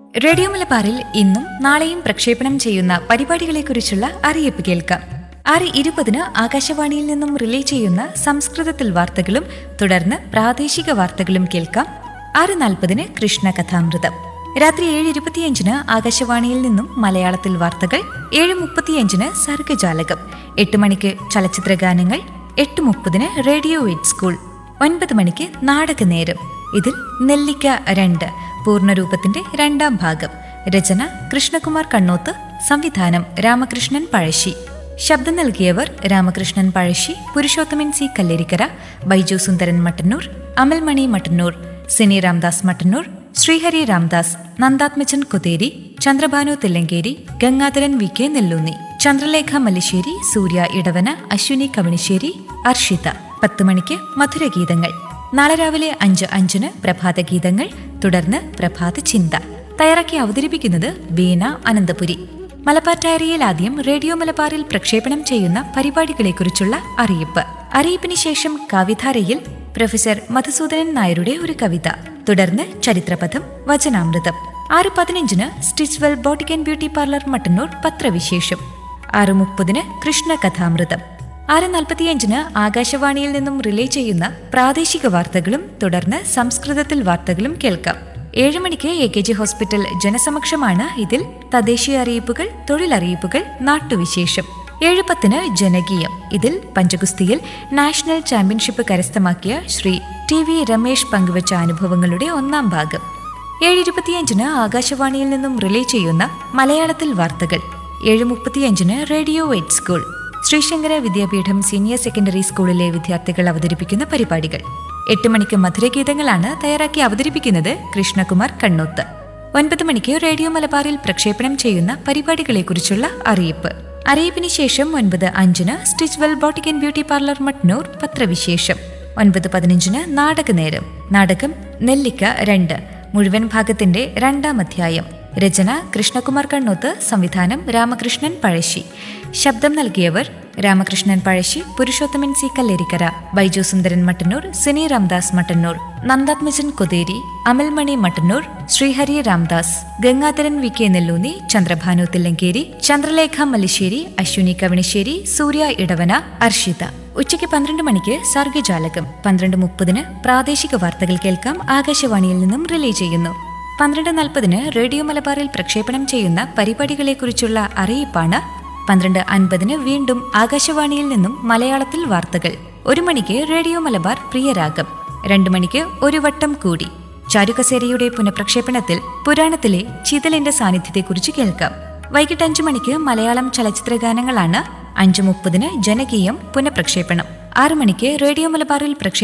radio മലബാറിൽ ഇന്നും നാളെയും പ്രക്ഷേപണം ചെയ്യുന്ന പരിപാടികളെക്കുറിച്ചുള്ള അറിയിപ്പ് കേൾക്കാം ആറ് ഇരുപതിന് ആകാശവാണിയിൽ നിന്നും റിലേ ചെയ്യുന്ന സംസ്കൃതത്തിൽ വാർത്തകളും തുടർന്ന് പ്രാദേശിക വാർത്തകളും കേൾക്കാം ആറ് നാൽപ്പതിന് കൃഷ്ണ കഥാമൃതം രാത്രി ഏഴ് ഇരുപത്തിയഞ്ചിന് ആകാശവാണിയിൽ നിന്നും മലയാളത്തിൽ വാർത്തകൾ ഏഴ് മുപ്പത്തിയഞ്ചിന് സർഗജാലകം എട്ട് മണിക്ക് ചലച്ചിത്ര ഗാനങ്ങൾ എട്ട് മുപ്പതിന് റേഡിയോ എയ്റ്റ് സ്കൂൾ ഒൻപത് മണിക്ക് നാടകനേരം ഇതിൽ നെല്ലിക്ക രണ്ട് പൂർണ്ണരൂപത്തിന്റെ രണ്ടാം ഭാഗം രചന കൃഷ്ണകുമാർ കണ്ണോത്ത് സംവിധാനം രാമകൃഷ്ണൻ പഴശ്ശി ശബ്ദം നൽകിയവർ Ramakrishnan Pazhassi Purushothaman C Kallerikkara Baiju Sundaran Mattannur Amalmani Mattannur Sini Ramdas Mattannur Srihari Ramdas Nandathmajan Kotheri Chandrabhanu Thillankeri Gangadharan V K Nellunni Chandralekha Mallissery Surya Edavana Ashwini Kavanissery Arshitha പത്ത് മണിക്ക് മധുരഗീതങ്ങൾ നാളെ രാവിലെ അഞ്ച് അഞ്ചിന് പ്രഭാത ഗീതങ്ങൾ തുടർന്ന് പ്രഭാത ചിന്ത തയ്യാറാക്കി അവതരിപ്പിക്കുന്നത് ബീന അനന്തപുരി മലബാർ ഡയറിയിൽ ആദ്യം റേഡിയോ മലബാറിൽ പ്രക്ഷേപണം ചെയ്യുന്ന പരിപാടികളെക്കുറിച്ചുള്ള അറിയിപ്പ് അറിയിപ്പിന് ശേഷം കവിധാരയിൽ പ്രൊഫസർ മധുസൂദനൻ നായരുടെ ഒരു കവിത തുടർന്ന് ചരിത്രപഥം വചനാമൃതം ആറ് പതിനഞ്ചിന് Stitchwell boutique and beauty parlour Mattannur പത്രവിശേഷം ആറ് മുപ്പതിന് കൃഷ്ണ കഥാമൃതം ആറ് നാൽപ്പത്തിയഞ്ചിന് ആകാശവാണിയിൽ നിന്നും റിലേ ചെയ്യുന്ന പ്രാദേശിക വാർത്തകളും തുടർന്ന് സംസ്കൃതത്തിൽ വാർത്തകളും കേൾക്കാം ഏഴ് മണിക്ക് എ കെ ജി ഹോസ്പിറ്റൽ ജനസമക്ഷമാണ് ഇതിൽ തദ്ദേശീയ അറിയിപ്പുകൾ തൊഴിലറിയിപ്പുകൾ നാട്ടുവിശേഷം ഏഴ് പത്തിന് ജനകീയം ഇതിൽ പഞ്ചഗുസ്തിയിൽ നാഷണൽ ചാമ്പ്യൻഷിപ്പ് കരസ്ഥമാക്കിയ ശ്രീ ടി വി രമേശ് പങ്കുവച്ച അനുഭവങ്ങളുടെ ഒന്നാം ഭാഗം ഏഴ് ഇരുപത്തിയഞ്ചിന് ആകാശവാണിയിൽ നിന്നും റിലേ ചെയ്യുന്ന മലയാളത്തിൽ വാർത്തകൾ ഏഴ് മുപ്പത്തിയഞ്ചിന് radio eight school Sreesankara Vidyapeetham senior secondary സ്കൂളിലെ വിദ്യാർത്ഥികൾ അവതരിപ്പിക്കുന്ന പരിപാടികൾ എട്ട് മണിക്ക് മധുരഗീതങ്ങളാണ് തയ്യാറാക്കി അവതരിപ്പിക്കുന്നത് കൃഷ്ണകുമാർ കണ്ണൂത്ത് ഒൻപത് മണിക്ക് റേഡിയോ മലബാറിൽ പ്രക്ഷേപണം ചെയ്യുന്ന പരിപാടികളെക്കുറിച്ചുള്ള അറിയിപ്പ് അറിയിപ്പിന് ശേഷം ഒൻപത് അഞ്ചിന് Stitchwell boutique and beauty parlour Mattannur പത്രവിശേഷം ഒൻപത് പതിനഞ്ചിന് നാടകനേരം നാടകം നെല്ലിക്ക രണ്ട് മുഴുവൻ ഭാഗത്തിന്റെ രണ്ടാം അധ്യായം രചന കൃഷ്ണകുമാർ കണ്ണൂത്ത് സംവിധാനം രാമകൃഷ്ണൻ പഴശ്ശി ശബ്ദം നൽകിയവർ Ramakrishnan Pazhassi Purushothaman C Kallerikkara Baiju Sundaran Mattannur Sini Ramdas Mattannur Nandathmajan Kotheri Amalmani Mattannur Srihari Ramdas Gangadharan V K Nellunni Chandrabhanu Thillankeri Chandralekha Mallissery Ashwini Kavanissery Surya Edavana Arshitha ഉച്ചയ്ക്ക് പന്ത്രണ്ട് മണിക്ക് സർഗജാലകം പന്ത്രണ്ട് മുപ്പതിന് പ്രാദേശിക വാർത്തകൾ കേൾക്കാം ആകാശവാണിയിൽ നിന്നും റിലേ ചെയ്യുന്നു പന്ത്രണ്ട് നാൽപ്പതിന് റേഡിയോ മലബാറിൽ പ്രക്ഷേപണം ചെയ്യുന്ന പരിപാടികളെക്കുറിച്ചുള്ള അറിയിപ്പാണ് പന്ത്രണ്ട് അൻപതിന് വീണ്ടും ആകാശവാണിയിൽ നിന്നും മലയാളത്തിൽ വാർത്തകൾ ഒരു മണിക്ക് റേഡിയോ മലബാർ പ്രിയരാഗം രണ്ടു മണിക്ക് ഒരു വട്ടം കൂടി ചാരുകസേരയുടെ പുനഃപ്രക്ഷേപണത്തിൽ പുരാണത്തിലെ ചിതലിന്റെ സാന്നിധ്യത്തെക്കുറിച്ച് കേൾക്കാം വൈകിട്ട് അഞ്ചു മണിക്ക് മലയാളം ചലച്ചിത്ര ഗാനങ്ങളാണ് അഞ്ചു മുപ്പതിന് ജനകീയം പുനഃപ്രക്ഷേപണം ആറു മണിക്ക് റേഡിയോ മലബാറിൽ പ്രക്ഷേപണം